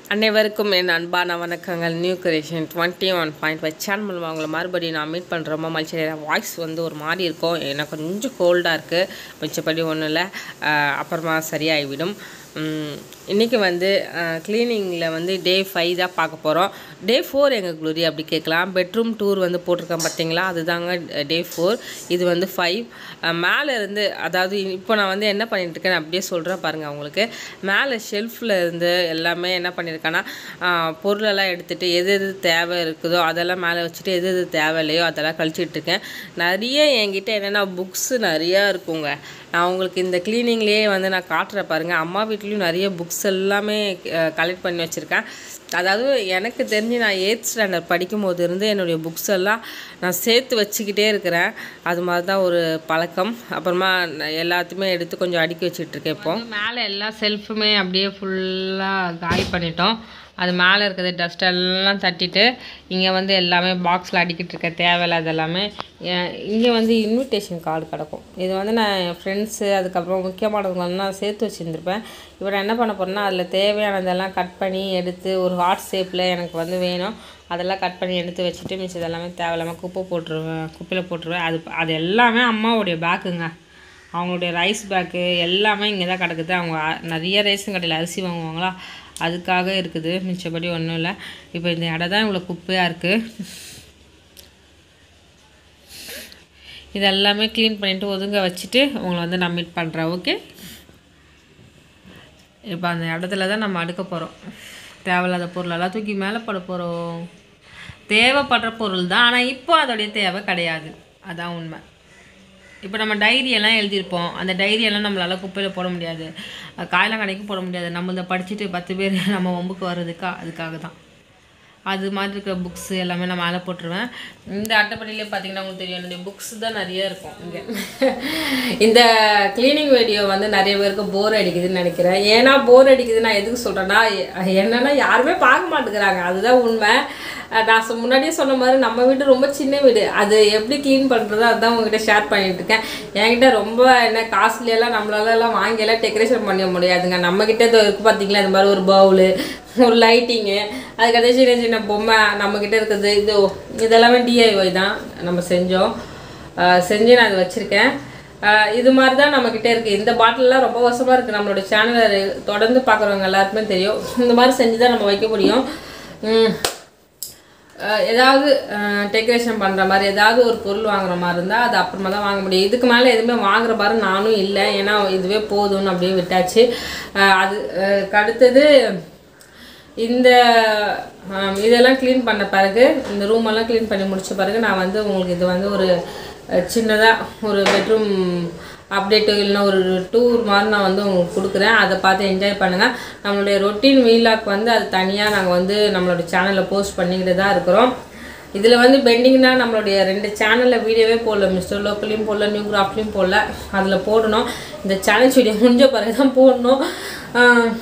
அனைவருக்கும் என் அன்பான வணக்கங்கள் new creation twenty one point five channel மூலமாக உங்களை மறுபடியும் நான் மீட் பண்ணுற ரொம்ப மகிழ்ச்சி வாய்ஸ் வந்து ஒரு மாதிரி இருக்கும் எனக்கு கொஞ்சம் கோல்டாக இருக்குது மிச்சப்படி ஒன்றும் இல்லை ஆஹ் அப்புறமா சரியாகிவிடும் இன்றைக்கி வந்து க்ளீனிங்கில் வந்து டே ஃபைவ் தான் பார்க்க போகிறோம் டே ஃபோர் எங்கள் குளூரி அப்படி கேட்கலாம் பெட்ரூம் டூர் வந்து போட்டிருக்கேன் பார்த்தீங்களா அதுதாங்க டே ஃபோர் இது வந்து ஃபைவ் மேலே இருந்து அதாவது இப்போ நான் வந்து என்ன பண்ணிட்டு இருக்கேன் அப்படியே சொல்கிறேன் பாருங்கள் உங்களுக்கு மேலே ஷெல்ஃபில் இருந்து எல்லாமே என்ன பண்ணியிருக்கேன்னா ஆஹ் பொருளெல்லாம் எடுத்துகிட்டு எது எது தேவை இருக்குதோ அதெல்லாம் மேலே வச்சுட்டு எது எது தேவை இல்லையோ அதெல்லாம் கழிச்சிட்டு இருக்கேன் நிறைய என்கிட்ட என்னென்னா புக்ஸு நிறையா இருக்குங்க நான் உங்களுக்கு இந்த க்ளீனிங்லேயே வந்து நான் காட்டுறேன் பாருங்கள் அம்மா வீட்லேயும் நிறைய புக்ஸ் எல்லாமே கலெக்ட் பண்ணி வச்சுருக்கேன் அதாவது எனக்கு தெரிஞ்சு நான் எயித் ஸ்டாண்டர்ட் படிக்கும் போது இருந்து என்னுடைய புக்ஸ் எல்லாம் நான் சேர்த்து வச்சுக்கிட்டே இருக்கிறேன் அது மாதிரி தான் ஒரு பழக்கம் அப்புறமா நான் எல்லாத்தையுமே எடுத்து கொஞ்சம் அடுக்கி வச்சுட்டு இருக்கேன் இப்போ மேலே எல்லா செல்ஃபுமே அப்படியே ஃபுல்லாக காலி பண்ணிட்டோம் அது மேலே இருக்கிறது டஸ்ட் எல்லாம் தட்டிட்டு இங்கே வந்து எல்லாமே பாக்ஸில் அடிக்கிட்டு இருக்க தேவையில்லாத எல்லாமே இங்கே வந்து இன்விடேஷன் கார்டு கிடக்கும் இது வந்து நான் என் ஃப்ரெண்ட்ஸு அதுக்கப்புறம் முக்கியமானவங்களெல்லாம் சேர்த்து வச்சுருந்துருப்பேன் இப்போ நான் என்ன பண்ண போகிறேன்னா அதில் தேவையானதெல்லாம் கட் பண்ணி எடுத்து ஒரு ஹார்ட் ஷேப்பில் எனக்கு வந்து வேணும் அதெல்லாம் கட் பண்ணி எடுத்து வச்சுட்டு மிச்சம் எல்லாமே தேவையில்லாமல் குப்பை போட்டுருவேன் குப்பையில் போட்டுருவேன் அது அது எல்லாமே அம்மாவுடைய பேக்குங்க அவங்களுடைய ரைஸ் பேக்கு எல்லாமே இங்கே தான் கிடக்குது அவங்க அ- நிறைய ரேஷன் கடையில் அரிசி வாங்குவாங்களா அதுக்காக இருக்குது மிச்சப்படி ஒன்றும் இல்லை இப்போ இந்த இடம் தான் இவ்வளோ குப்பையாக இருக்குது இது எல்லாமே க்ளீன் பண்ணிவிட்டு ஒதுங்க வச்சுட்டு உங்களை வந்து நான் மீட் பண்ணுறேன் ஓகே இப்போ அந்த இடத்துல தான் நம்ம அடுக்க போகிறோம் தேவையில்லாத பொருளெல்லாம் தூக்கி மேலே போட போகிறோம் தேவைப்படுற பொருள் தான் ஆனால் இப்போ அதோடைய தேவை கிடையாது அதான் உண்மை இப்போ நம்ம டைரி எல்லாம் எழுதியிருப்போம் அந்த டைரி எல்லாம் நம்மளால குப்பையில் போட முடியாது காயெல்லாம் கடைக்கு போட முடியாது நம்ம இதை படிச்சுட்டு பத்து பேர் நம்ம வம்புக்கு வர்றதுக்கா அதுக்காக தான் அது மாதிரி இருக்கிற புக்ஸ் எல்லாமே நான் மேலே போட்டுருவேன் இந்த அட்டைப்படியிலே பார்த்தீங்கன்னா உங்களுக்கு தெரியும் என்னுடைய புக்ஸ் தான் நிறைய இருக்கும் இங்கே இந்த க்ளீனிங் வீடியோ வந்து நிறைய பேருக்கு போர் அடிக்குதுன்னு நினைக்கிறேன் ஏன்னா போர் அடிக்குது நான் எதுக்கு சொல்கிறேன்னா என்னன்னா யாருமே பார்க்க மாட்டேங்கிறாங்க அதுதான் உண்மை அஹ் நான் சொ- முன்னாடியே சொன்ன மாதிரி நம்ம வீடு ரொம்ப சின்ன வீடு அது எப்படி க்ளீன் பண்ணுறதோ அதுதான் உங்ககிட்ட ஷேர் பண்ணிட்டு இருக்கேன் என்கிட்ட ரொம்ப என்ன காஸ்ட்லியெல்லாம் நம்மளால எல்லாம் வாங்கி எல்லாம் டெக்கரேஷன் பண்ண முடியாதுங்க நம்மக்கிட்ட இது இருக்கு பார்த்தீங்களா இந்த மாதிரி ஒரு பவுலு ஒரு லைட்டிங்கு அதுக்கடுத்து சின்ன சின்ன பொம்மை நம்மக்கிட்ட இருக்குது இது இதெல்லாமே டிஐஒய் தான் நம்ம செஞ்சோம் அஹ் செஞ்சு நான் இது வச்சுருக்கேன் ஆஹ் இது மாதிரி தான் நம்மக்கிட்ட இருக்குது இந்த பாட்டிலெலாம் ரொம்ப வருஷமாக இருக்குது நம்மளோட சேனலை தொடர்ந்து பார்க்குறவங்க எல்லாருக்குமே தெரியும் இந்த மாதிரி செஞ்சு தான் நம்ம வைக்க முடியும் உம். ஆஹ் ஏதாவது டெக்கரேஷன் பண்ணுற மாதிரி ஏதாவது ஒரு பொருள் வாங்குற மாதிரி இருந்தால் அது அப்புறமா தான் வாங்க முடியும் இதுக்கு மேலே எதுவுமே வாங்குற மாதிரி நானும் இல்லை ஏன்னா இதுவே போதும்னு அப்படியே விட்டாச்சு ஆஹ் அது ஆஹ் அடுத்தது இந்த ஆம், இதெல்லாம் க்ளீன் பண்ண பிறகு இந்த ரூம் எல்லாம் க்ளீன் பண்ணி முடிச்ச பிறகு நான் வந்து உங்களுக்கு இது வந்து ஒரு சின்னதாக ஒரு பெட்ரூம் அப்டேட்டு இல்லைன்னா ஒரு டூர் மாதிரி நான் வந்து உங்களுக்கு கொடுக்குறேன் அதை பார்த்து என்ஜாய் பண்ணுங்கள் நம்மளுடைய ரொட்டீன் வீலாக் வந்து அது தனியாக நாங்கள் வந்து நம்மளோட சேனலில் போஸ்ட் பண்ணிக்கிட்டு தான் இருக்கிறோம் இதில் வந்து பெண்டிங்னா நம்மளுடைய ரெண்டு சேனலில் வீடியோவே போடல மிஸ்டர் லோக்கல்லையும் போடல நியூ கிராஃப்ட்லையும் போடல அதில் போடணும் இந்த சேலஞ்ச் வீடியோ முடிஞ்ச பிறகு தான் போடணும் ஆஹ்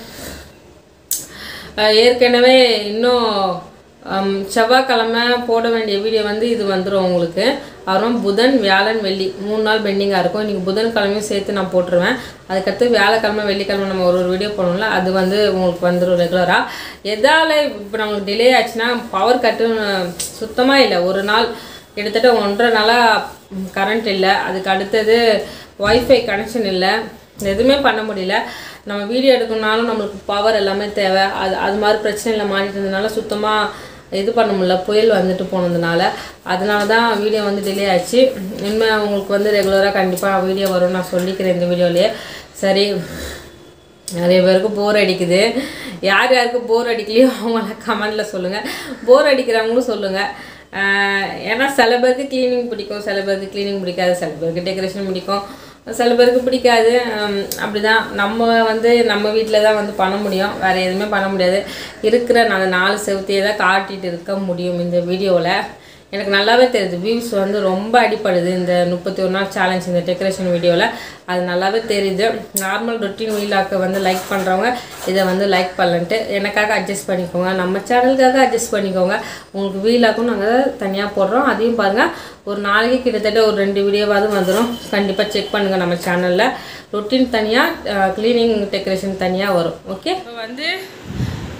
அஹ் ஏற்கனவே இன்னும் ஹம், செவ்வாய்க்கிழமை போட வேண்டிய வீடியோ வந்து இது வந்துடும் உங்களுக்கு அப்புறம் புதன் வியாழன் வெள்ளி மூணு நாள் பெண்டிங்காக இருக்கும் இன்றைக்கி புதன்கிழமையும் சேர்த்து நான் போட்டுருவேன் அதுக்கடுத்து வியாழக்கிழமை வெள்ளிக்கிழமை நம்ம ஒரு ஒரு வீடியோ போடணும்ல அது வந்து உங்களுக்கு வந்துடும் ரெகுலராக எதால் இப்போ நம்மளுக்கு டிலே ஆச்சுன்னா பவர் கட்டு சுத்தமாக இல்லை ஒரு நாள் கிட்டத்தட்ட ஒன்றரை நாளாக கரண்ட் இல்லை அதுக்கு அடுத்தது ஒய்ஃபை கனெக்ஷன் இல்லை எதுவுமே பண்ண முடியல நம்ம வீடியோ எடுக்கணும்னாலும் நம்மளுக்கு பவர் எல்லாமே தேவை அது அது மாதிரி பிரச்சனையில் மாட்டிட்டு இருந்ததுனால சுத்தமாக இது பண்ண முடியல புயல் வந்துட்டு போனதுனால அதனால தான் வீடியோ வந்து டிலே ஆச்சு இனிமேல் உங்களுக்கு வந்து ரெகுலராக கண்டிப்பாக வீடியோ வரும் நான் சொல்லிக்கிறேன் இந்த வீடியோலேயே சரி நிறைய பேருக்கு போர் அடிக்குது யார் யாருக்கு போர் அடிக்கலையோ அவங்களாம் கமெண்டில் சொல்லுங்கள் போர் அடிக்கிறவங்களும் சொல்லுங்கள் ஆஹ் ஏன்னா சில பேருக்கு க்ளீனிங் பிடிக்கும் சில பேருக்கு க்ளீனிங் பிடிக்காது சில பேருக்கு டெக்கரேஷன் பிடிக்கும் சில பேருக்கு பிடிக்காது ஹம், அப்படிதான் நம்ம வந்து நம்ம வீட்டில் தான் வந்து பண்ண முடியும் வேறு எதுவுமே பண்ண முடியாது இருக்கிற நான் நாலு செவத்தையே தான் காட்டிட்டு இருக்க முடியும் இந்த வீடியோவில் எனக்கு நல்லாவே தெரியுது வியூஸ் வந்து ரொம்ப அடிப்படுது இந்த முப்பத்தி ஒரு நாள் சேலஞ்ச் இந்த டெக்கரேஷன் வீடியோவில் அது நல்லாவே தெரியுது நார்மல் ரொட்டீன் வீலாக்கு வந்து லைக் பண்ணுறவங்க இதை வந்து லைக் பண்ணலன்ட்டு எனக்காக அட்ஜஸ்ட் பண்ணிக்கோங்க நம்ம சேனலுக்காக அட்ஜஸ்ட் பண்ணிக்கோங்க உங்களுக்கு வீலாக்கும் நாங்கள் தனியாக போடுறோம் அதையும் பாருங்கள் ஒரு நாளைக்கு கிட்டத்தட்ட ஒரு ரெண்டு வீடியோவாவது வந்துடும் கண்டிப்பாக செக் பண்ணுங்கள் நம்ம சேனலில் ரொட்டீன் தனியாக க்ளீனிங் டெக்கரேஷன் தனியாக வரும் ஓகே இப்போ வந்து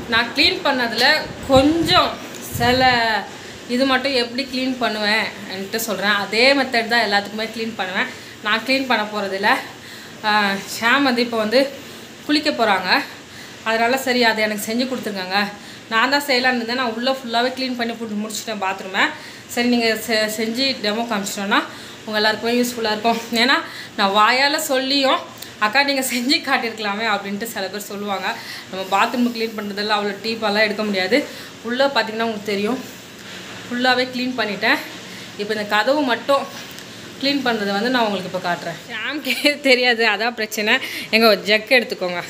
நான் க்ளீன் பண்ணதில் கொஞ்சம் சில இது மட்டும் எப்படி க்ளீன் பண்ணுவேன்ட்டு சொல்கிறேன் அதே மெத்தட் தான் எல்லாத்துக்குமே க்ளீன் பண்ணுவேன் நான் க்ளீன் பண்ண போகிறதில்ல ஷாம் வந்து இப்போ வந்து குளிக்க போகிறாங்க அதனால் சரி அதை எனக்கு செஞ்சு கொடுத்துருக்காங்க நான் தான் செய்யலான்னு இருந்தேன் நான் உள்ளே ஃபுல்லாகவே க்ளீன் பண்ணி போட்டு முடிச்சிட்டேன் பாத்ரூமை சரி நீங்கள் செ செஞ்சு டெமோ காமிச்சிட்டோன்னா உங்கள் எல்லாருக்குமே யூஸ்ஃபுல்லாக இருக்கும் ஏன்னா நான் வாயால் சொல்லியும் அக்கா நீங்கள் செஞ்சு காட்டியிருக்கலாமே அப்படின்ட்டு சில பேர் சொல்லுவாங்க நம்ம பாத்ரூம் க்ளீன் பண்ணுறதில்ல அவ்வளோ டீப்பாலாம் எடுக்க முடியாது உள்ளே பார்த்தீங்கன்னா உங்களுக்கு தெரியும் ஃபுல்லாகவே க்ளீன் பண்ணிட்டேன் இப்போ இந்த கதவு மட்டும் க்ளீன் பண்ணுறதை வந்து நான் உங்களுக்கு இப்போ காட்டுறேன் ஷாம்கே தெரியாது அதான் பிரச்சனை எங்கள் ஜக் எடுத்துக்கோங்க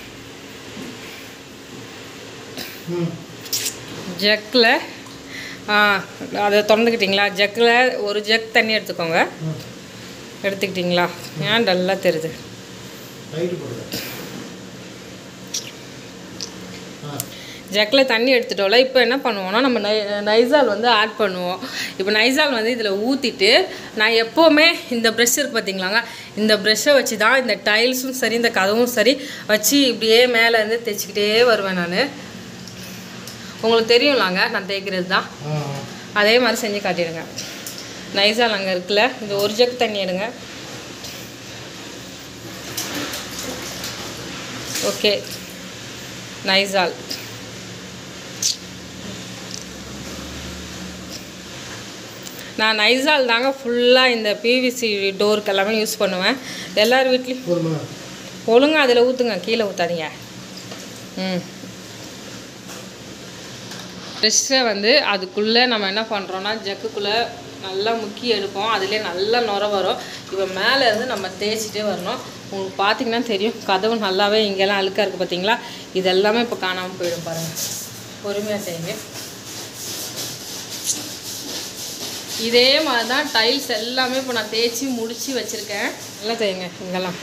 ஜக்கில் அதை திறந்துக்கிட்டிங்களா ஜக்கில் ஒரு ஜக் தண்ணி எடுத்துக்கோங்க எடுத்துக்கிட்டிங்களா ஏன் டல்லாக தெரியுது ரைட்டு போடுங்க ஆ ஜக்கில் தண்ணி எடுத்துட்டோம்ல இப்போ என்ன பண்ணுவோம்னா நம்ம நை நைசால் வந்து ஆட் பண்ணுவோம் இப்போ நைசால் வந்து இதில் ஊற்றிட்டு நான் எப்போவுமே இந்த ப்ரெஷ் இருக்கு பார்த்தீங்களாங்க இந்த ப்ரெஷ்ஷை வச்சு தான் இந்த டைல்ஸும் சரி இந்த கதவும் சரி வச்சு இப்படியே மேலே இருந்து தேய்ச்சிக்கிட்டே வருவேன் நான் உங்களுக்கு தெரியும்லாங்க நான் தேய்க்கிறது தான் ஆ அதே மாதிரி செஞ்சு காட்டிடுங்க நைசால் அங்கே இருக்குல்ல இந்த ஒரு ஜக் தண்ணி எடுங்க ஓகே நைசால் நான் நைசால் தாங்க ஃபுல்லாக இந்த பிவிசி டோருக்கு எல்லாமே யூஸ் பண்ணுவேன் எல்லார் வீட்லேயும் போதுமா ஒழுங்கா அதில் ஊற்றுங்க கீழே ஊற்றாதீங்க ம் ப்ரெஷ்ஷை வந்து அதுக்குள்ளே நம்ம என்ன பண்ணுறோன்னா ஜக்குக்குள்ளே நல்லா முக்கி எடுப்போம் அதுலேயே நல்லா நுர வரும் இப்போ மேலே இருந்து நம்ம தேய்ச்சிட்டே வரணும் உங்களுக்கு பார்த்தீங்கன்னா தெரியும் கதவு நல்லாவே இங்கெல்லாம் அழுக்காக இருக்குது பார்த்தீங்களா இது எல்லாமே இப்போ காணாமல் போயிடும் பாருங்கள் பொறுமையாக செய்யுங்க இதே மாதிரி தான் டைல்ஸ் எல்லாமே இப்போ நான் தேய்ச்சி முடித்து வச்சுருக்கேன் நல்லா செய்யுங்க இங்கெல்லாம்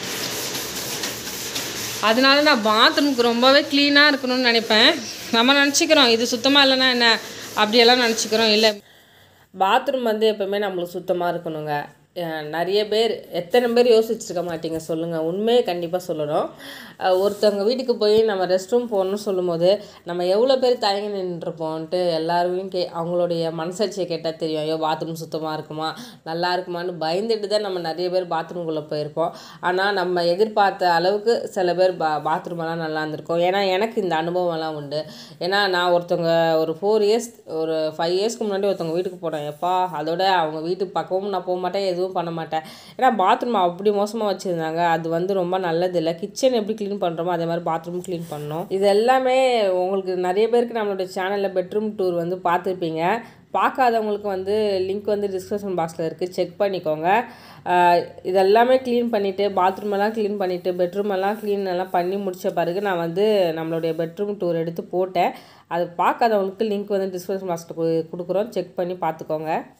அதனால நான் பாத்ரூமுக்கு ரொம்பவே க்ளீனாக இருக்கணும்னு நினைப்பேன் நம்ம நினச்சிக்கிறோம் இது சுத்தமாக இல்லைன்னா என்ன அப்படியெல்லாம் நினச்சிக்கிறோம் இல்லை பாத்ரூம் வந்து எப்போவுமே நம்மளுக்கு சுத்தமாக இருக்கணுங்க அஹ் நிறைய பேர் எத்தனை பேர் யோசிச்சிருக்க மாட்டீங்க சொல்லுங்கள் உண்மையை கண்டிப்பாக சொல்லணும் அஹ் ஒருத்தவங்க வீட்டுக்கு போய் நம்ம ரெஸ்ட் ரூம் போகணும்னு சொல்லும்போது நம்ம எவ்வளோ பேர் தயங்கி நின்றுருப்போம்ன்ட்டு எல்லாருமே கே அவங்களுடைய மனசாட்சியை கேட்டால் தெரியும் ஐயோ பாத்ரூம் சுத்தமாக இருக்குமா நல்லா இருக்குமான்னு பயந்துட்டு தான் நம்ம நிறைய பேர் பாத்ரூம்குள்ளே போயிருப்போம் ஆனால் நம்ம எதிர்பார்த்த அளவுக்கு சில பேர் பா பாத்ரூம் எல்லாம் நல்லா இருந்திருக்கும் ஏன்னா எனக்கு இந்த அனுபவம் எல்லாம் உண்டு ஏன்னா நான் ஒருத்தவங்க ஒரு ஃபோர் இயர்ஸ் ஒரு ஃபைவ் இயர்ஸ்க்கு முன்னாடி ஒருத்தவங்க வீட்டுக்கு போனேன் எப்பா அதோட அவங்க வீட்டுக்கு பக்கமும் நான் போக மாட்டேன் எதுவும் பண்ண மாட்டேன் ஏன்னா பாத்ரூம் அப்படி மோசமாக வச்சுருந்தாங்க அது வந்து ரொம்ப நல்லது இல்லை கிச்சன் எப்படி க்ளீன் பண்ணுறோமோ அதே மாதிரி பாத்ரூம் க்ளீன் பண்ணணும் இது எல்லாமே உங்களுக்கு நிறைய பேருக்கு நம்மளோட சேனலில் பெட்ரூம் டூர் வந்து பார்த்துருப்பீங்க பார்க்காதவங்களுக்கு வந்து லிங்க் வந்து டிஸ்கிரிப்ஷன் பாக்ஸில் இருக்குது செக் பண்ணிக்கோங்க ஆஹ் இதெல்லாமே க்ளீன் பண்ணிவிட்டு பாத்ரூம் எல்லாம் க்ளீன் பண்ணிவிட்டு பெட்ரூம் எல்லாம் க்ளீன் எல்லாம் பண்ணி முடித்த பிறகு நான் வந்து நம்மளுடைய பெட்ரூம் டூர் எடுத்து போட்டேன் அது பார்க்காதவங்களுக்கு லிங்க் வந்து டிஸ்கிரிப்ஷன் பாக்ஸில் கொடுக்குறோம் செக் பண்ணி பார்த்துக்கோங்க